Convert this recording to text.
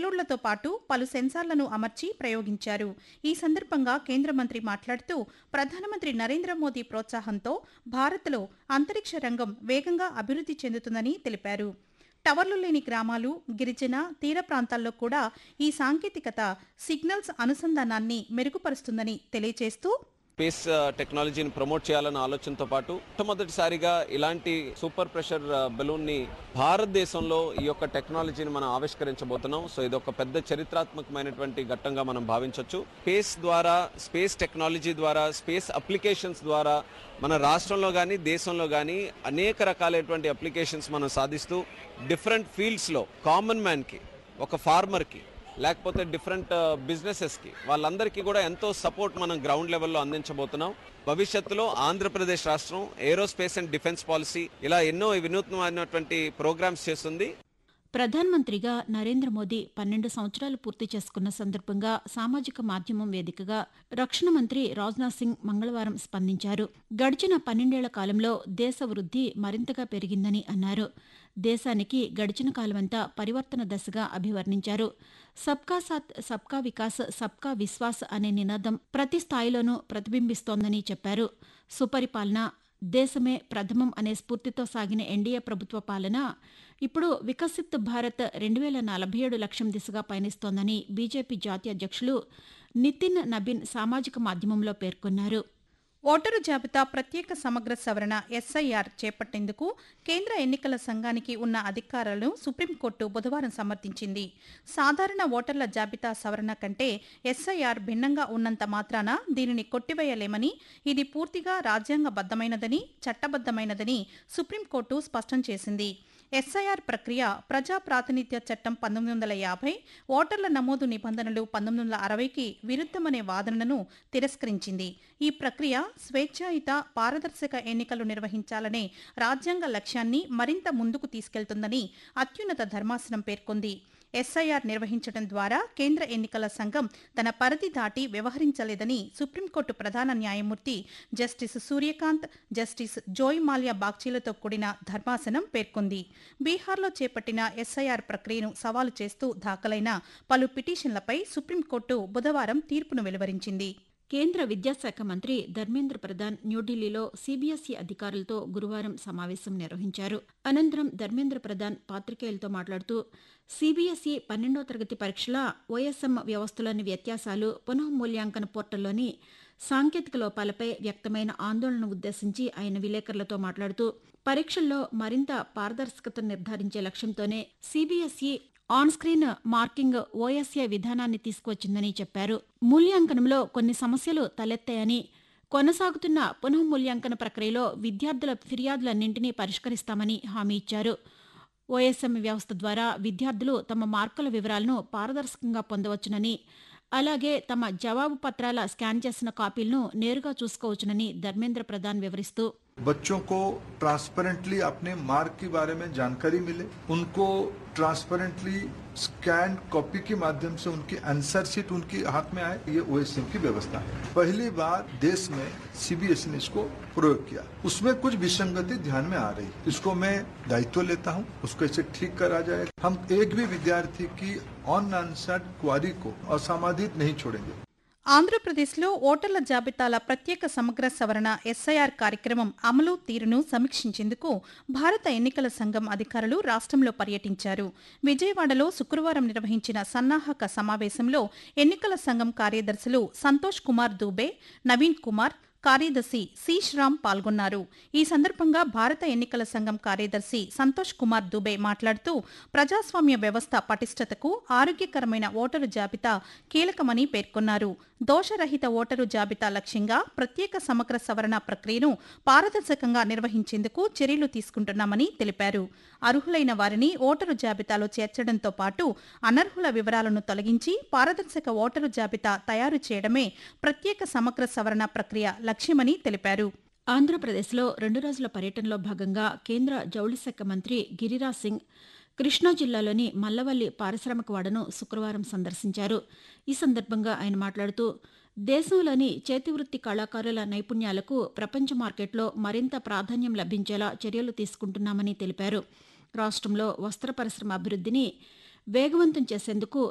పెగ్లోడ్లతో పాటు పలు సెన్సార్లను అమర్చి ప్రయోగించారు ఈ సందర్భంగా కేంద్ర మంత్రి మాట్లాడుతూ ప్రధానమంత్రి నరేంద్ర మోదీ ప్రోత్సాహంతో భారత్లో అంతరిక్ష రంగం వేగంగా అభివృద్ధి చెందుతుందని తెలిపారు టవర్లు లేని గ్రామాలు గిరిజన తీర ప్రాంతాల్లో కూడా ఈ సాంకేతికత సిగ్నల్స్ అనుసంధానాన్ని మెరుగుపరుస్తుందని తెలియజేస్తూ స్పేస్ ఆ, టెక్నాలజీని ప్రమోట్ చేయాలన్న ఆలోచనతో పాటు మొట్టమొదటిసారిగా ఇలాంటి సూపర్ ప్రెషర్ ఆ, బెలూన్ని భారతదేశంలో ఈ యొక్క టెక్నాలజీని మనం ఆవిష్కరించబోతున్నాం సో ఇది ఒక పెద్ద చరిత్రాత్మకమైనటువంటి ఘట్టంగా మనం భావించవచ్చు స్పేస్ ద్వారా స్పేస్ టెక్నాలజీ ద్వారా స్పేస్ అప్లికేషన్స్ ద్వారా మన రాష్ట్రంలో కానీ దేశంలో కానీ అనేక రకాలైనటువంటి అప్లికేషన్స్ మనం సాధిస్తూ డిఫరెంట్ ఫీల్డ్స్లో కామన్ మ్యాన్కి ఒక ఫార్మర్కి లేకపోతే డిఫరెంట్ బిజినెసెస్కి వాళ్ళందరికీ కూడా ఎంతో సపోర్ట్ మనం గ్రౌండ్ లెవెల్లో అందించబోతున్నాం భవిష్యత్తులో ఆంధ్రప్రదేశ్ రాష్ట్రం ఏరోస్పేస్ అండ్ డిఫెన్స్ పాలసీ ఇలా ఎన్నో వినూత్నమైనటువంటి ప్రోగ్రామ్స్ చేస్తుంది ప్రధానమంత్రిగా నరేంద్ర మోదీ పన్నెండు సంవత్సరాలు పూర్తి చేసుకున్న సందర్భంగా సామాజిక మాధ్యమం వేదికగా రక్షణ మంత్రి రాజ్నాథ్ సింగ్ మంగళవారం స్పందించారు గడిచిన పన్నెండేళ్ల కాలంలో దేశ వృద్ధి మరింతగా పెరిగిందని అన్నారు దేశానికి గడిచిన కాలమంతా పరివర్తన దశగా అభివర్ణించారు సబ్కా సాత్ సబ్కా వికాస్ సబ్కా విశ్వాస్ అనే నినాదం ప్రతి స్థాయిలోనూ ప్రతిబింబిస్తోందని చెప్పారు సుపరిపాలన దేశమే ప్రథమం అనే స్ఫూర్తితో సాగిన ఎన్డీఏ ప్రభుత్వ పాలన ఇప్పుడు వికసిత్ భారత్ రెండు వేల నలభై ఏడు లక్ష్యం దిశగా పయనిస్తోందని బీజేపీ జాతీయ అధ్యక్షులు నితిన్ నబీన్ సామాజిక మాధ్యమంలో పేర్కొన్నారు ఓటరు జాబితా ప్రత్యేక సమగ్ర సవరణ ఎస్ఐఆర్ చేపట్టేందుకు కేంద్ర ఎన్నికల సంఘానికి ఉన్న అధికారాలను సుప్రీంకోర్టు బుధవారం సమర్థించింది సాధారణ ఓటర్ల జాబితా సవరణ కంటే ఎస్ఐఆర్ భిన్నంగా ఉన్నంత మాత్రాన దీనిని కొట్టివేయలేమని ఇది పూర్తిగా రాజ్యాంగబద్దమైనదని చట్టబద్దమైనదని సుప్రీంకోర్టు స్పష్టం చేసింది ఎస్ఐఆర్ ప్రక్రియ ప్రజా ప్రాతినిధ్య చట్టం పంతొమ్మిది వందల యాభై ఓటర్ల నమోదు నిబంధనలు పంతొమ్మిది వందల అరవైకి విరుద్ధమనే వాదనను తిరస్కరించింది ఈ ప్రక్రియ స్వేచ్ఛాయుత పారదర్శక ఎన్నికలు నిర్వహించాలనే రాజ్యాంగ లక్ష్యాన్ని మరింత ముందుకు తీసుకెళ్తుందని అత్యున్నత ధర్మాసనం పేర్కొంది ఎస్ఐఆర్ నిర్వహించడం ద్వారా కేంద్ర ఎన్నికల సంఘం తన పరిధి దాటి వ్యవహరించలేదని సుప్రీంకోర్టు ప్రధాన న్యాయమూర్తి justice Suryakant justice Joymalya బాగ్చీలతో కూడిన ధర్మాసనం పేర్కొంది బీహార్లో చేపట్టిన ఎస్ఐఆర్ ప్రక్రియను సవాలు చేస్తూ దాఖలైన పలు పిటిషన్లపై సుప్రీంకోర్టు బుధవారం తీర్పును వెలువరించింది కేంద్ర విద్యాశాఖ మంత్రి ధర్మేంద్ర ప్రధాన్ న్యూఢిల్లీలో సీబీఎస్ఈ అధికారులతో గురువారం సమావేశం నిర్వహించారు అనంతరం ధర్మేంద్ర ప్రధాన్ పాత్రికేయులతో మాట్లాడుతూ సీబీఎస్ఈ పన్నెండో తరగతి పరీక్షల ఓఎస్ఎం వ్యవస్థలోని వ్యత్యాసాలు పునఃమూల్యాంకన పోర్టల్లోని సాంకేతిక లోపాలపై వ్యక్తమైన ఆందోళనను ఉద్దేశించి ఆయన విలేకరులతో మాట్లాడుతూ పరీక్షల్లో మరింత పారదర్శకత నిర్ధారించే లక్ష్యంతోనే CBSE on screen marking OSA విధానాన్ని తీసుకువచ్చిందని చెప్పారు మూల్యాంకనంలో కొన్ని సమస్యలు తలెత్తాయని కొనసాగుతున్న పునఃమూల్యాంకన ప్రక్రియలో విద్యార్థుల ఫిర్యాదులన్నింటినీ పరిష్కరిస్తామని హామీ ఇచ్చారు ఓఎస్ఎం వ్యవస్థ ద్వారా విద్యార్థులు తమ మార్కుల వివరాలను పారదర్శకంగా పొందవచ్చునని అలాగే తమ జవాబు పత్రాల స్కాన్ చేసిన కాపీలను నేరుగా చూసుకోవచ్చునని ధర్మేంద్ర ప్రధాన్ వివరిస్తూ बच्चों को ट्रांसपेरेंटली अपने मार्क के बारे में जानकारी मिले उनको ट्रांसपेरेंटली स्कैन कॉपी के माध्यम से उनकी आंसर शीट उनके हाथ में आए ये ओएसएम की व्यवस्था है पहली बार देश में सीबीएसई ने इसको प्रयोग किया उसमें कुछ विसंगति ध्यान में आ रही इसको मैं दायित्व लेता हूँ उसको इसे ठीक करा जाए हम एक भी विद्यार्थी की ऑन आंसर्ड क्वारी को असामाधित नहीं छोड़ेंगे ఆంధ్రప్రదేశ్లో ఓటర్ల జాబితాల ప్రత్యేక సమగ్ర సవరణ ఎస్ఐఆర్ కార్యక్రమం అమలు తీరును సమీక్షించేందుకు భారత ఎన్నికల సంఘం అధికారులు రాష్ట్రంలో పర్యటించారు విజయవాడలో శుక్రవారం నిర్వహించిన సన్నాహక సమావేశంలో ఎన్నికల సంఘం కార్యదర్శులు సంతోష్ కుమార్ దూబే నవీన్ కుమార్ కార్యదర్శి సి శ్రామ్ పాల్గొన్నారు ఈ సందర్భంగా భారత ఎన్నికల సంఘం కార్యదర్శి సంతోష్ కుమార్ దుబే మాట్లాడుతూ ప్రజాస్వామ్య వ్యవస్థ పటిష్టతకు ఆరోగ్యకరమైన ఓటరు జాబితా కీలకమని పేర్కొన్నారు దోషరహిత ఓటరు జాబితా లక్ష్యంగా ప్రత్యేక సమగ్ర సవరణ ప్రక్రియను పారదర్శకంగా నిర్వహించేందుకు చర్యలు తీసుకుంటున్నామని తెలిపారు అర్హులైన వారిని ఓటరు జాబితాలో చేర్చడంతో పాటు అనర్హుల వివరాలను తొలగించి పారదర్శక ఓటరు జాబితా తయారు చేయడమే ప్రత్యేక సమగ్ర సవరణ ప్రక్రియ లక్ష్యమని తెలిపారు ఆంధ్రప్రదేశ్లో రెండు రోజుల పర్యటనలో భాగంగా కేంద్ర జౌళి శాఖ మంత్రి గిరిరాజ్ సింగ్ కృష్ణా జిల్లాలోని మల్లవల్లి పారిశ్రామిక వాడను శుక్రవారం సందర్శించారు ఈ సందర్భంగా ఆయన మాట్లాడుతూ దేశంలోని చేతివృత్తి కళాకారుల నైపుణ్యాలకు ప్రపంచ మార్కెట్లో మరింత ప్రాధాన్యం లభించేలా చర్యలు తీసుకుంటున్నామని తెలిపారు రాష్ట్రంలో వస్త్ర పరిశ్రమ అభివృద్ధిని వేగవంతం చేసేందుకు